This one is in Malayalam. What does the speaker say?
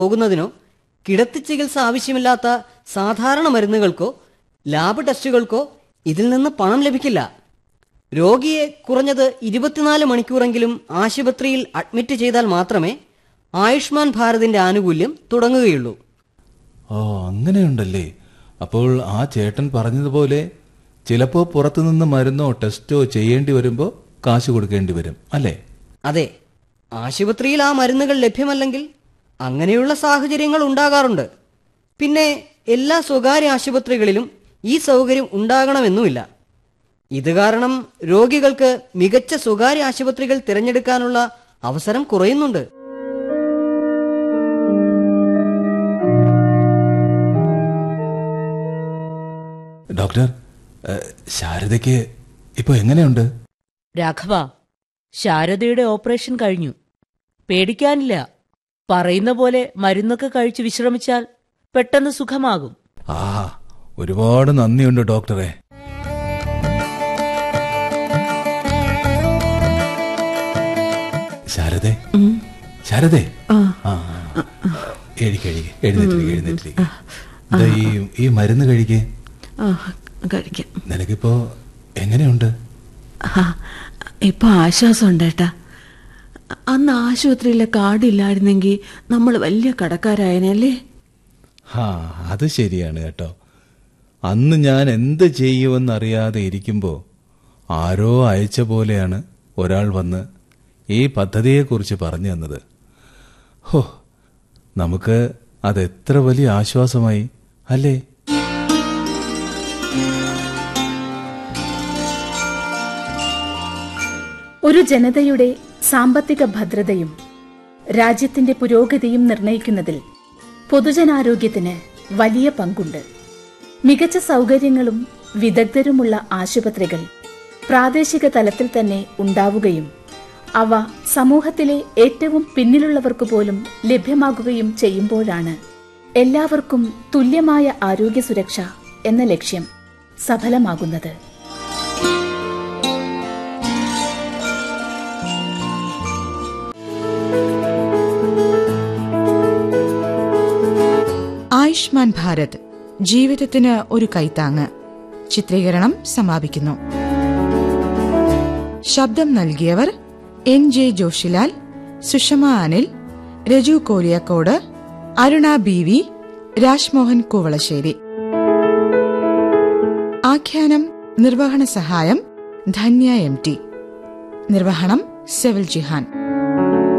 പോകുന്നതിനോ കിടത്തി ചികിത്സ ആവശ്യമില്ലാത്ത സാധാരണ മരുന്നുകൾക്കോ ലാബ് ടെസ്റ്റുകൾക്കോ ഇതിൽ നിന്ന് പണം ലഭിക്കില്ല രോഗിയെ കുറഞ്ഞത് ഇരുപത്തിനാല് മണിക്കൂറെങ്കിലും ആശുപത്രിയിൽ അഡ്മിറ്റ് ചെയ്താൽ മാത്രമേ ആയുഷ്മാൻ ഭാരതിന്റെ ആനുകൂല്യം തുടങ്ങുകയുള്ളൂ ഓ അങ്ങനെയുണ്ടല്ലേ അപ്പോൾ ആ ചേട്ടൻ പറഞ്ഞതുപോലെ ചിലപ്പോൾ പുറത്തുനിന്ന് മരുന്നോ ടെസ്റ്റോ ചെയ്യേണ്ടി വരുമ്പോൾ കാശ് കൊടുക്കേണ്ടി വരും അല്ലേ അതെ ആശുപത്രിയിൽ ആ മരുന്നുകൾ ലഭ്യമല്ലെങ്കിൽ അങ്ങനെയുള്ള സാഹചര്യങ്ങൾ ഉണ്ടാകാറുണ്ട് പിന്നെ എല്ലാ സ്വകാര്യ ആശുപത്രികളിലും ഈ സൗകര്യം ഉണ്ടാകണമെന്നുമില്ല ഇത് കാരണം രോഗികൾക്ക് മികച്ച സ്വകാര്യ ആശുപത്രികൾ തിരഞ്ഞെടുക്കാനുള്ള അവസരം കുറയുന്നുണ്ട് ഡോക്ടർ ഏ, ശാരദയ്ക്ക് ഇപ്പോൾ എങ്ങനെയുണ്ട് രാഘവ ശാരദയുടെ ഓപ്പറേഷൻ കഴിഞ്ഞു പേടിക്കാനില്ല പറയുന്ന പോലെ മരുന്നൊക്കെ കഴിച്ച് വിശ്രമിച്ചാൽ പെട്ടെന്ന് സുഖമാകും ആ ഒരുപാട് നന്ദിയുണ്ട് ഡോക്ടറെ ശാരദേ ശാരദേ ആ എഴുതി എഴുതി എഴുന്നേറ്റിരിക്കെ എഴുന്നേറ്റിരിക്കെ ദാ ഈ ഈ മരുന്ന് കഴിക്കേ ആ, കഴിക്കാം നിനക്കിപ്പോ എങ്ങനെയുണ്ട് ആ, ഇപ്പൊ ആശ്വാസമുണ്ട് ഏട്ടാ അന്ന് ആശുപത്രിയിലെ കാർഡില്ലായിരുന്നെങ്കിൽ നമ്മൾ വലിയ കടക്കാരായനല്ലേ ആ അത് ശരിയാണ് കേട്ടോ അന്ന് ഞാൻ എന്ത് ചെയ്യുമെന്നറിയാതെ ഇരിക്കുമ്പോൾ ആരോ അയച്ച പോലെയാണ് ഒരാൾ വന്ന് ഈ പദ്ധതിയെക്കുറിച്ച് പറഞ്ഞു തന്നത് ഹോ നമുക്ക് അതെത്ര വലിയ ആശ്വാസമായി അല്ലേ ഒരു ജനതയുടെ സാമ്പത്തിക ഭദ്രതയും രാജ്യത്തിന്റെ പുരോഗതിയും നിർണയിക്കുന്നതിൽ പൊതുജനാരോഗ്യത്തിന് വലിയ പങ്കുണ്ട് മികച്ച സൗകര്യങ്ങളും വിദഗ്ധരുമുള്ള ആശുപത്രികൾ പ്രാദേശിക തലത്തിൽ തന്നെ ഉണ്ടാവുകയും അവ സമൂഹത്തിലെ ഏറ്റവും പിന്നിലുള്ളവർക്ക് പോലും ലഭ്യമാകുകയും ചെയ്യുമ്പോഴാണ് എല്ലാവർക്കും തുല്യമായ ആരോഗ്യ സുരക്ഷ എന്ന ലക്ഷ്യം സഫലമാകുന്നത് ആയുഷ്മാൻ ഭാരത് ജീവിതത്തിന് ഒരു കൈത്താങ്ങ് ചിത്രീകരണം സമാപിക്കുന്നു ശബ്ദം നൽകിയവർ N J Joshilal Sushama Anil Raju Koliyakode Aruna B V Rajmohan Koovalassery ആഖ്യാനം നിർവഹണ സഹായം ധന്യ എം ടി നിർവഹണം സെവിൽ ജിഹാൻ